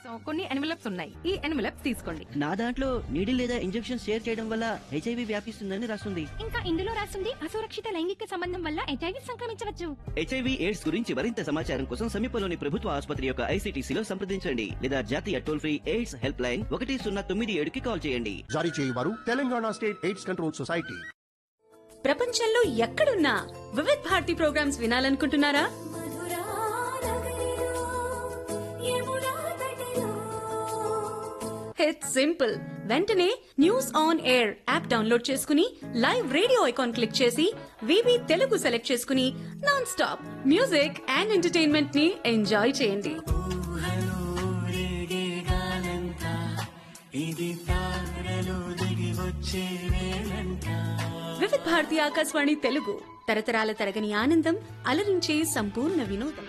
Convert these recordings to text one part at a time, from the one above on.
కొన్ని ఎన్వలప్స్ ఉన్నాయి ఈ ఎన్వలప్స్ తీసుకోండి నా దాంట్లో నీడిల్ లేదా ఇంజెక్షన్ షేర్ చేయడం వల్ల హెచ్ఐవి వ్యాపిస్తుందని రాస్తుంది ఇంకా ఇందులో రాస్తుంది అసురక్షిత లైంగిక సంబంధం వల్ల హెచ్ఐవి సంక్రమించవచ్చు హెచ్ఐవి ఎయిడ్స్ గురించి మరింత సమాచారం కోసం సమీపంలోని ప్రభుత్వ ఆసుపత్రి యొక్క ఐసీటీసీలో సంప్రదించండి లేదా జాతీయ toll free AIDS help line ఒకటి సున్నా తొమ్మిది ఏడుకి కాల్ చేయండి జారీ చేయవారు Telangana state AIDS control society ప్రపంచంలో ఎక్కడున్నా వివిధ్ భారతి ప్రోగ్రామ్స్ వినాలనుకుంటున్నారా ఇట్స్ సింపుల్ వెంటనే News on Air app download చేసుకుని లైవ్ రేడియో ఐకాన్ క్లిక్ చేసి వివి తెలుగు సెలెక్ట్ చేసుకుని non stop music and entertainment ని ఎంజాయ్ చేయండి వివిధ్ భారతి ఆకాశవాణి తెలుగు తరతరాల తరగని ఆనందం అలరించే సంపూర్ణ వినోదం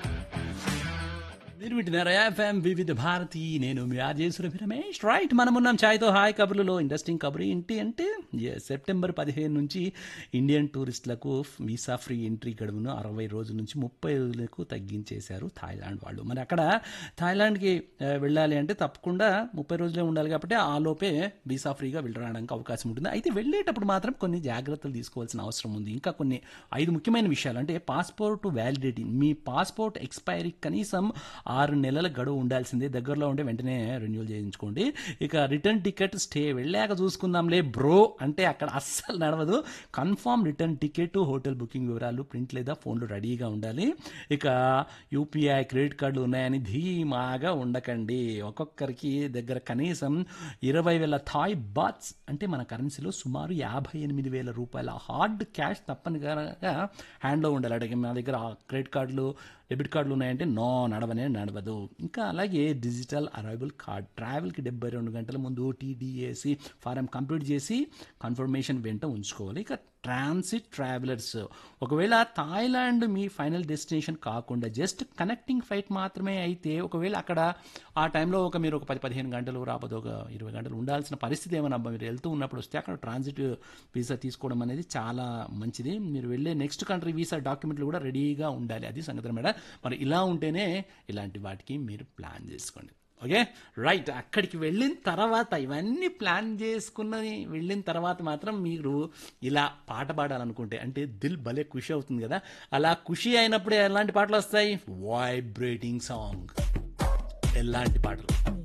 మీరు వింటున్నారా ఎఫ్ఎం వివిధ భారతి నేను మీ ఆర్జేశ్వర రమేష్ రైట్ మనం ఉన్నాం ఛాయ్తో హాయ్ కబుర్లలో ఇంట్రెస్టింగ్ కబుర్ ఏంటి అంటే yes, సెప్టెంబర్ పదిహేను నుంచి ఇండియన్ టూరిస్టులకు వీసా ఫ్రీ ఎంట్రీ గడువును అరవై రోజుల నుంచి ముప్పై రోజులకు తగ్గించేశారు థాయిలాండ్ వాళ్ళు మరి అక్కడ థాయిలాండ్కి ఆ, వెళ్ళాలి అంటే తప్పకుండా ముప్పై రోజులే ఉండాలి కాబట్టి ఆ లోపే వీసా ఫ్రీగా వెళ్ళడానికి అవకాశం ఉంటుంది అయితే వెళ్ళేటప్పుడు మాత్రం కొన్ని జాగ్రత్తలు తీసుకోవాల్సిన అవసరం ఉంది ఇంకా కొన్ని ఐదు ముఖ్యమైన విషయాలు అంటే పాస్పోర్ట్ వ్యాలిడిటీ మీ పాస్పోర్ట్ ఎక్స్పైరీ కనీసం ఆరు నెలల గడువు ఉండాల్సిందే దగ్గరలో ఉంటే వెంటనే రెన్యూల్ చేయించుకోండి ఇక రిటర్న్ టికెట్ స్టే వెళ్ళాక చూసుకుందాంలే బ్రో అంటే అక్కడ అస్సలు నడవదు confirm return ticket hotel booking వివరాలు ప్రింట్ లేదా ఫోన్లో రెడీగా ఉండాలి ఇక యూపీఐ క్రెడిట్ కార్డులు ఉన్నాయని ధీమాగా ఉండకండి ఒక్కొక్కరికి దగ్గర కనీసం ఇరవై వేల థాయ్ బాత్స్ అంటే మన కరెన్సీలో సుమారు యాభై ఎనిమిది వేల రూపాయల హార్డ్ క్యాష్ తప్పనిసరిగా హ్యాండ్లో ఉండాలి అంటే మా దగ్గర క్రెడిట్ కార్డులు డెబిట్ కార్డులు ఉన్నాయంటే నో నడవనే నడవదు ఇంకా అలాగే డిజిటల్ అరైవల్ కార్డ్ ట్రావెల్కి డెబ్బై రెండు గంటల ముందు టీడీఏసి ఫారం కంప్లీట్ చేసి కన్ఫర్మేషన్ వెంట ఉంచుకోవాలి ఇక ట్రాన్సిట్ ట్రావెలర్స్ ఒకవేళ థాయిలాండ్ మీ ఫైనల్ డెస్టినేషన్ కాకుండా జస్ట్ కనెక్టింగ్ ఫ్లైట్ మాత్రమే అయితే ఒకవేళ అక్కడ ఆ టైంలో ఒక మీరు ఒక పది పదిహేను గంటలు రాకపోతే ఒక ఇరవై గంటలు ఉండాల్సిన పరిస్థితి ఏమైనా అబ్బా మీరు వెళ్తూ ఉన్నప్పుడు వస్తే అక్కడ ట్రాన్సిట్ వీసా తీసుకోవడం అనేది చాలా మంచిది మీరు వెళ్ళే నెక్స్ట్ కంట్రీ వీసా డాక్యుమెంట్లు కూడా రెడీగా ఉండాలి అది సంగతి మేడం మరి ఇలా ఉంటేనే ఇలాంటి వాటికి మీరు ప్లాన్ చేసుకోండి ఓకే రైట్ అక్కడికి వెళ్ళిన తర్వాత ఇవన్నీ ప్లాన్ చేసుకున్నది వెళ్ళిన తర్వాత మాత్రం మీరు ఇలా పాట పాడాలనుకుంటే అంటే దిల్ భలే ఖుషి అవుతుంది కదా అలా ఖుషి అయినప్పుడు ఎలాంటి పాటలు వస్తాయి వైబ్రేటింగ్ సాంగ్ ఎలాంటి పాటలు